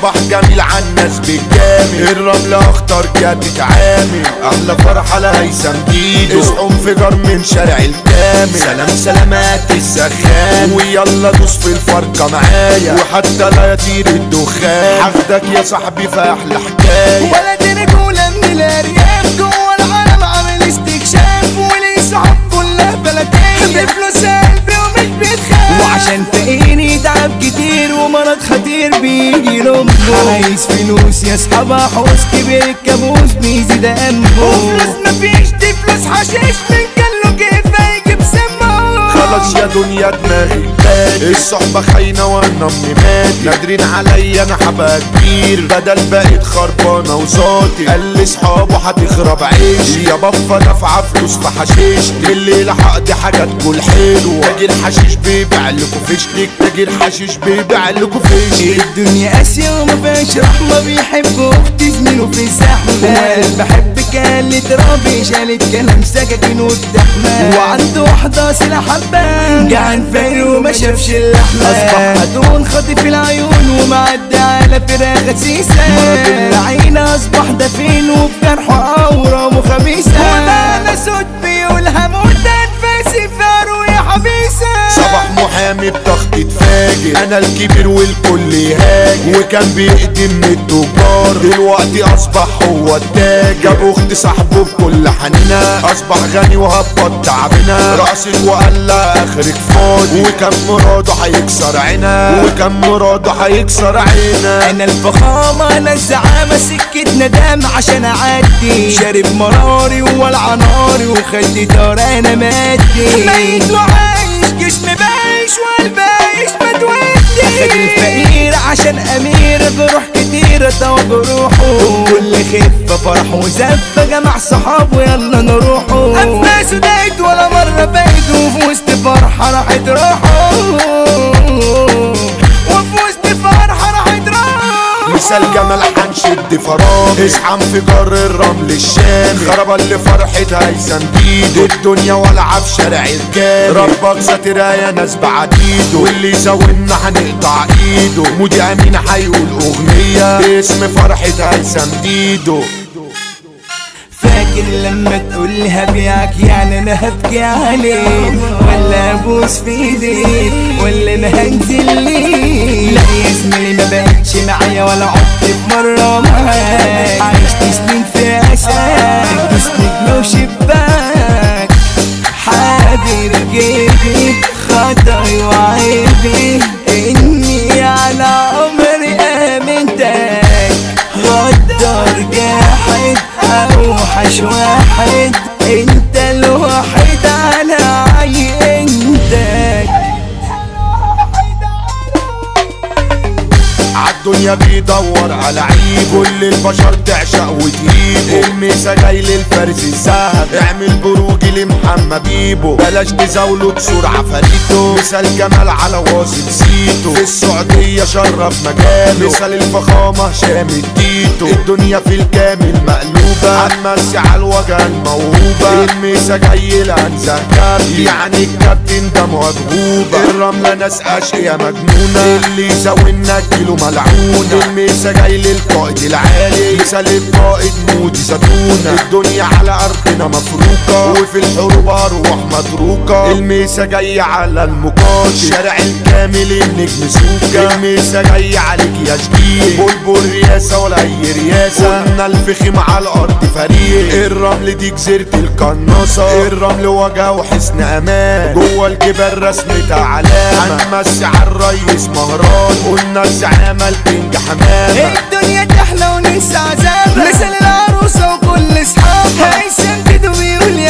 صباح جميل عالناس بالجامل الرمل اخطر جات تتعامل احلى فرحة لهيثم ديدو اصحوا انفجار من شارع الكامل سلام سلامات السخان ويلا دوس في الفرقة معايا وحتى لا يطير الدخان هاخدك يا صاحبي في احلى حكاية ولد رجولة من الارياف جوه العالم عامل استكشاف وليه صحاب كلها بلدية بفلوس قلبي ومش بيتخاف وعشان فقير يتعب كتير ومرض خطير بيجي لأمه عايز فلوس يا اصحاب حوس كبير الكابوس بيزيد همه وفلوس مفيش دي فلوس حشيش من كله كيف هيجيب سمه خلاص يا دنيا دماغي بات الصحبة خاينة وانا امي مات نادرين عليا انا حبقى كبير بدل بقيت خربانة وصوتي قال لي صحابه هتخرب عيشي يا بفا دافعة فلوس في حشيشتي الليلة هقضي حاجات كل حلوة تاجر حشيش بيبيع لكم فيشتك تاجر حشيش بيبيع لكم فيشتك الدنيا قاسية وما فيهاش رحمة بيحب أختي زميله في الزحمة وقال بحبك قالت ربي شالت كلام سكاكين والدحمة وعنده واحدة سلاح حبان جعان فاير وما شافش اللحمة أصبح هدون خاطف العيون ومعدي على فراخ سيسة مرض العين أصبح دفين وفي جرحه أورام وخبيثة وده أنا صوت بيقول هموت أنفاسي فارو يا حبيسة صباح محامي بتخطيط فاجر انا الكبير والكل يهاجر وكان بيقدم من التجار دلوقتي اصبح هو التاج جاب اخت صاحبه بكل حنينه اصبح غني وهبط تعبنا راسك وقال لا اخرك فاضي وكان مراده هيكسر عينا وكان مراده هيكسر عينا انا الفخامة انا الزعامة سكة ندام عشان اعدي شارب مراري وولع ناري وخدي دار انا مادي ميت وعايش جسم بايش والبايش متودي اخد الفقير عشان امير جروح كتير اتوى جروحه كل خفة فرح وزفة جمع صحابه يلا نروحوا انفاسه دايت ولا مرة فايته وفي وسط فرحة راحت روحه وفي وسط فرحة راحت روحه مثال جمال هنشد فراغ اصحى انفجار الرمل الشام خرب اللي فرحة هيثم ديدو الدنيا والعب شارع الكامل ربك ساترها يا ناس بعديده واللي يزاولنا هنقطع ايده مودي امين هيقول اغنية باسم فرحة هيثم ديدو فاكر لما تقول هبيعك يعني انا هبكي عليك ولا ابوس في ايديك ولا انا هنزل ليك لا يا زميلي ما بقتش معايا ولا عدت في مره معاك عشت سنين في اساك دوس نجمه وشباك حاضر جيبي خطأي وعيبي اني على عمري امنتك غدر جاحد اوحش واحد انت الوحيد على عينتك عالدنيا بيدور على عيب كل البشر تعشق وتهيبه الميسا جاي للفارس الذهب اعمل بروجي لمحمد بيبو بلاش تزاوله بسرعة فريده مثال جمال على واصل سيتو في السعودية شرف مجاله مثال الفخامة هشام التيتو الدنيا في الكامل مقلوبة عالمسي على الوجه الموهوبة الميسا جاي لانزه كابتن يعني الكابتن ده موهوبة الرملة ناس اشقية مجنونة اللي يزاولنا كيلو ملعونة الميسا جاي للقائد العالي مثال القائد مودي زتونة الدنيا على ارضنا مفروكة وفي الحروب ارواح متروكة الميسا جاي على المقاتل شارع الكامل النجم سوكا الميسا جاي عليك يا جديد بلبل رياسة ولا اي رياسة قلنا الفخم على الارض فريق الرمل دي جزيرة القناصة الرمل وجه وحسن امان جوه الجبال رسمة علامة هنمسي على الريس مهران قلنا الزعامة الكينج حمامة الدنيا تحلى وننسى عذابها مثل العروسة وكل اصحابها هيثم كده بيقول